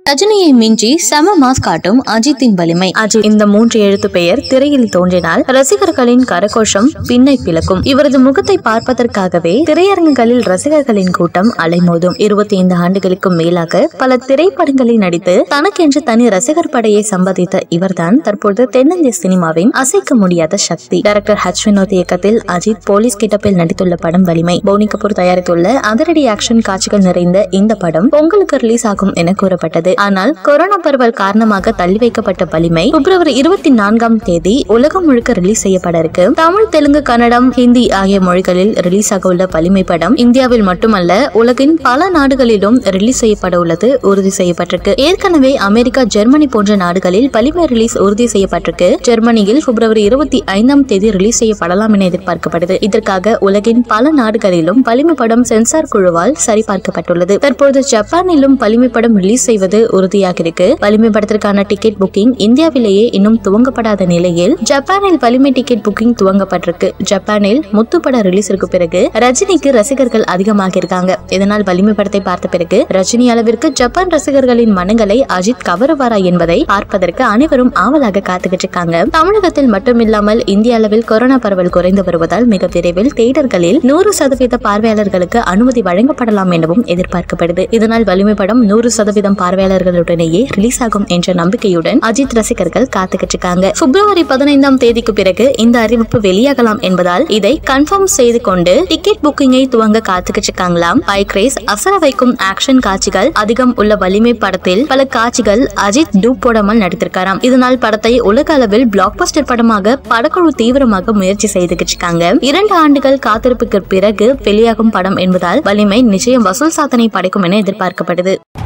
ரஜினியை மிஞ்சி சம மாஸ் காட்டும் அஜித்தின் வலிமை அஜித் இந்த மூன்று எழுத்து பெயர் திரையில் தோன்றினால் ரசிகர்களின் கரகோஷம் பின்னை பிளக்கும் இவரது முகத்தை பார்ப்பதற்காகவே திரையரங்குகளில் ரசிகர்களின் கூட்டம் அலைமோதும் இருபத்தி ஐந்து ஆண்டுகளுக்கும் மேலாக பல திரைப்படங்களில் நடித்து தனக்கென்று தனி ரசிகர் படையை சம்பாதித்த இவர்தான் தற்போது தென்னிந்திய சினிமாவின் அசைக்க முடியாத சக்தி டைரக்டர் ஹச் வினோத் இயக்கத்தில் அஜித் போலீஸ் கிட்டப்பில் நடித்துள்ள படம் வலிமை போனி கபூர் தயாரித்துள்ள அதிரடி ஆக்ஷன் காட்சிகள் நிறைந்த இந்த படம் பொங்கலுக்கு ரிலீஸ் ஆகும் என கூறப்பட்டது ஆனால் கொரோனா பரவல் காரணமாக தள்ளி வைக்கப்பட்ட வலிமை பிப்ரவரி இருபத்தி நான்காம் தேதி உலகம் முழுக்க ரிலீஸ் செய்யப்பட இருக்கு தமிழ் தெலுங்கு கன்னடம் ஹிந்தி ஆகிய மொழிகளில் ரிலீஸ் ஆக உள்ள வலிமை படம் இந்தியாவில் மட்டுமல்ல உலகின் பல நாடுகளிலும் ரிலீஸ் செய்யப்பட உள்ளது உறுதி செய்யப்பட்டிருக்கு ஏற்கனவே அமெரிக்கா ஜெர்மனி போன்ற நாடுகளில் வலிமை ரிலீஸ் உறுதி செய்யப்பட்டிருக்கு ஜெர்மனியில் பிப்ரவரி இருபத்தி ஐந்தாம் தேதி ரிலீஸ் செய்யப்படலாம் என எதிர்பார்க்கப்படுது இதற்காக உலகின் பல நாடுகளிலும் வலிமை படம் சென்சார் குழுவால் சரிபார்க்கப்பட்டுள்ளது தற்போது ஜப்பானிலும் வலிமை படம் ரிலீஸ் செய்வது உறுதியாக இருக்கு வலிமை படத்திற்கான டிக்கெட் புக்கிங் இந்தியாவிலேயே இன்னும் துவங்கப்படாத நிலையில் ஜப்பானில் வலிமை டிக்கெட் புக்கிங் துவங்கப்பட்டிருக்கு ஜப்பானில் முத்து பட ரிலீஸிற்கு பிறகு ரஜினிக்கு ரசிகர்கள் அதிகமாக இருக்காங்க இதனால் வலிமை படத்தை பார்த்த பிறகு ரஜினி அளவிற்கு ஜப்பான் ரசிகர்களின் மனங்களை அஜித் கவருவாரா என்பதை பார்ப்பதற்கு அனைவரும் ஆவலாக காத்துக்கிட்டு இருக்காங்க தமிழகத்தில் மட்டுமில்லாமல் இந்திய அளவில் கொரோனா பரவல் குறைந்து வருவதால் மிக விரைவில் தியேட்டர்களில் நூறு சதவீத பார்வையாளர்களுக்கு அனுமதி வழங்கப்படலாம் எனவும் எதிர்பார்க்கப்படுது இதனால் வலிமை படம் நூறு சதவீதம் பார்வையாளர்களுடனேயே ரிலீஸ் ஆகும் என்ற நம்பிக்கையுடன் அஜித் ரசிகர்கள் காத்துக்கிட்டு இருக்காங்க பிப்ரவரி பதினைந்தாம் தேதிக்கு பிறகு இந்த அறிவிப்பு வெளியாகலாம் என்பதால் இதை கன்ஃபார்ம் செய்து கொண்டு டிக்கெட் புக்கிங்கை துவங்க காத்துக்கிட்டு இருக்காங்களாம் பைக் ரேஸ் அசர வைக்கும் ஆக்ஷன் காட்சிகள் அதிகம் உள்ள வலிமை படத்தில் பல காட்சிகள் அஜித் டூப் போடாமல் நடித்திருக்காராம் இதனால் படத்தை உலக அளவில் பிளாக் பஸ்டர் படமாக படக்குழு தீவிரமாக முயற்சி செய்துகிட்டு இருக்காங்க இரண்டு ஆண்டுகள் காத்திருப்புக்கு பிறகு வெளியாகும் படம் என்பதால் வலிமை நிச்சயம் வசூல் சாதனை படைக்கும் என எதிர்பார்க்கப்படுது